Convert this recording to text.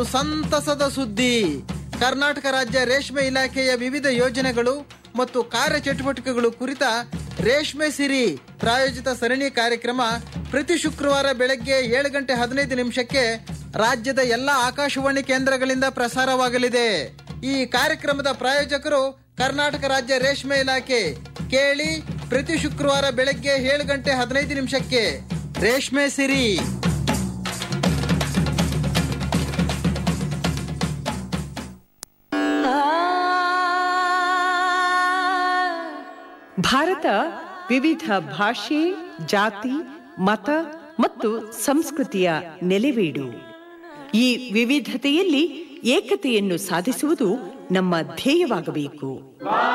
ಸಂತಸದ ಸುದ್ದಿ ಕರ್ನಾಟಕ ರಾಜ್ಯ ರೇಷ್ಮೆ ಇಲಾಖೆಯ ವಿವಿಧ ಯೋಜನೆಗಳು ಮತ್ತು ಕಾರ್ಯಚಟುವಟಿಕೆಗಳು ಕುರಿತ ರೇಷ್ಮೆ ಸಿರಿ ಪ್ರಾಯೋಜಿತ ಸರಣಿ ಕಾರ್ಯಕ್ರಮ ಪ್ರತಿ ಶುಕ್ರವಾರ ಬೆಳಗ್ಗೆ ಏಳು ಗಂಟೆ ಹದಿನೈದು ನಿಮಿಷಕ್ಕೆ ರಾಜ್ಯದ ಎಲ್ಲ ಆಕಾಶವಾಣಿ ಕೇಂದ್ರಗಳಿಂದ ಪ್ರಸಾರವಾಗಲಿದೆ ಈ ಕಾರ್ಯಕ್ರಮದ ಪ್ರಾಯೋಜಕರು ಕರ್ನಾಟಕ ರಾಜ್ಯ ರೇಷ್ಮೆ ಇಲಾಖೆ ಕೇಳಿ ಪ್ರತಿ ಶುಕ್ರವಾರ ಬೆಳಗ್ಗೆ ಏಳು ಗಂಟೆ ಹದಿನೈದು ನಿಮಿಷಕ್ಕೆ ರೇಷ್ಮೆ ಸಿರಿ ಭಾರತ ವಿವಿಧ ಭಾಷೆ ಜಾತಿ ಮತ ಮತ್ತು ಸಂಸ್ಕೃತಿಯ ನೆಲೆವೀಡು ಈ ವಿವಿಧತೆಯಲ್ಲಿ ಏಕತೆಯನ್ನು ಸಾಧಿಸುವುದು ನಮ್ಮ ಧ್ಯೇಯವಾಗಬೇಕು